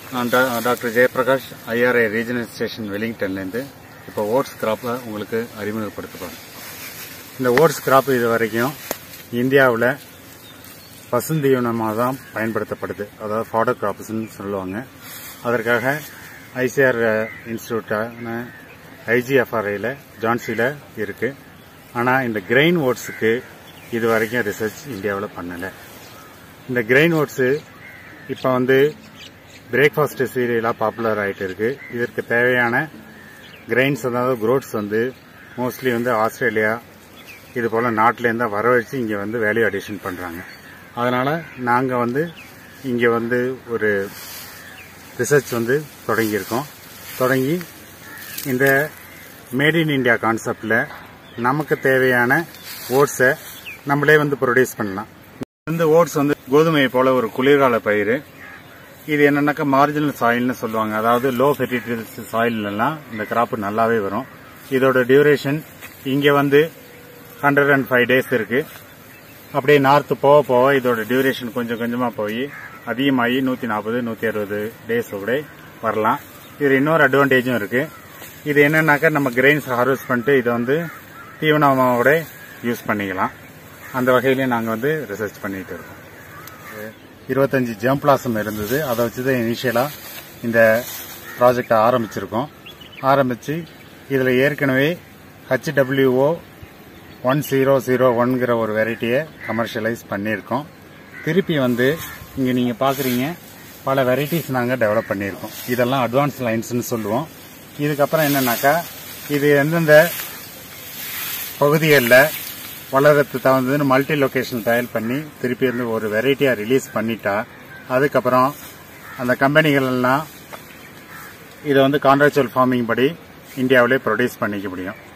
நான் டா- doctor Jayaprakash IRI regional station வெலிங்டன்லேருந்து இப்போ ஓட்ஸ் கிராப்பை உங்களுக்கு அறிமுகப்படுத்த போகிறேன் இந்த ஓட்ஸ் கிராப் இது வரைக்கும் இந்தியாவில் பசுந்தீவனமாக தான் பயன்படுத்தப்படுது அதாவது ஃபாடர் கிராப்ஸ்னு சொல்லுவாங்க அதற்காக ஐசிஆர் இன்ஸ்டியூட்டான ஐஜிஎஃப்ஆர்ஐயில் ஜான்சியில் இருக்குது ஆனால் இந்த கிரெயின் ஓட்ஸுக்கு இது வரைக்கும் ரிசர்ச் இந்தியாவில் பண்ணலை இந்த கிரெயின் ஓட்ஸு இப்போ வந்து பிரேக்ஃபாஸ்ட் சீரியலாக பாப்புலர் ஆகிட்டு இருக்கு இதற்கு தேவையான கிரெயின்ஸ் அதாவது குரோட்ஸ் வந்து மோஸ்ட்லி வந்து ஆஸ்திரேலியா இது போல் நாட்டிலேருந்து தான் வரவழைச்சு இங்கே வந்து வேல்யூ அடிஷன் பண்ணுறாங்க அதனால் நாங்கள் வந்து இங்கே வந்து ஒரு ரிசர்ச் வந்து தொடங்கியிருக்கோம் தொடங்கி இந்த மேட் இன் இந்தியா கான்செப்டில் நமக்கு தேவையான ஓட்ஸை நம்மளே வந்து ப்ரொடியூஸ் பண்ணலாம் இந்த ஓட்ஸ் வந்து கோதுமையை போல ஒரு குளிர்கால பயிர் இது என்னன்னாக்கா மார்ஜினல் சாயில்னு சொல்லுவாங்க அதாவது லோ ஃபெர்டிலிட்டி சாயில்லாம் இந்த கிராப் நல்லாவே வரும் இதோட டியூரேஷன் இங்கே வந்து ஹண்ட்ரட் அண்ட் ஃபைவ் டேஸ் இருக்கு அப்படியே நார்த்து போக போக இதோட டியூரேஷன் கொஞ்சம் கொஞ்சமாக போய் அதிகமாகி நூற்றி நாற்பது நூற்றி அறுபது டேஸ் கூட வரலாம் இது இன்னொரு அட்வான்டேஜும் இருக்கு இது என்னன்னாக்கா நம்ம கிரெயின்ஸ் ஹார்வெஸ்ட் பண்ணிட்டு இதை வந்து தீவனமாவோட யூஸ் பண்ணிக்கலாம் அந்த வகையிலேயே நாங்கள் வந்து ரிசர்ச் பண்ணிட்டு இருக்கோம் இருபத்தஞ்சு ஜெம் பிளாசம் இருந்தது அதை வச்சு தான் இனிஷியலாக இந்த ப்ராஜெக்டை ஆரம்பிச்சிருக்கோம் ஆரம்பித்து இதில் ஏற்கனவே ஹச்டபிள்யூஓ ஒன் ஜீரோ ஜீரோ ஒன்கிற ஒரு வெரைட்டியை கமர்ஷியலைஸ் பண்ணியிருக்கோம் திருப்பி வந்து இங்கே நீங்கள் பார்க்குறீங்க பல வெரைட்டிஸ் நாங்கள் டெவலப் பண்ணியிருக்கோம் இதெல்லாம் அட்வான்ஸ் லைன்ஸ்னு சொல்லுவோம் இதுக்கப்புறம் என்னன்னாக்கா இது எந்தெந்த பகுதிகளில் வளரத்து தகுந்ததுன்னு மல்டி லொகேஷன் தயார் பண்ணி திருப்பி வந்து ஒரு வெரைட்டியாக ரிலீஸ் பண்ணிட்டா அதுக்கப்புறம் அந்த கம்பெனிகள் எல்லாம் இதை வந்து கான்ட்ராக்சுவல் ஃபார்மிங் படி இந்தியாவிலே ப்ரொடியூஸ் பண்ணிக்க முடியும்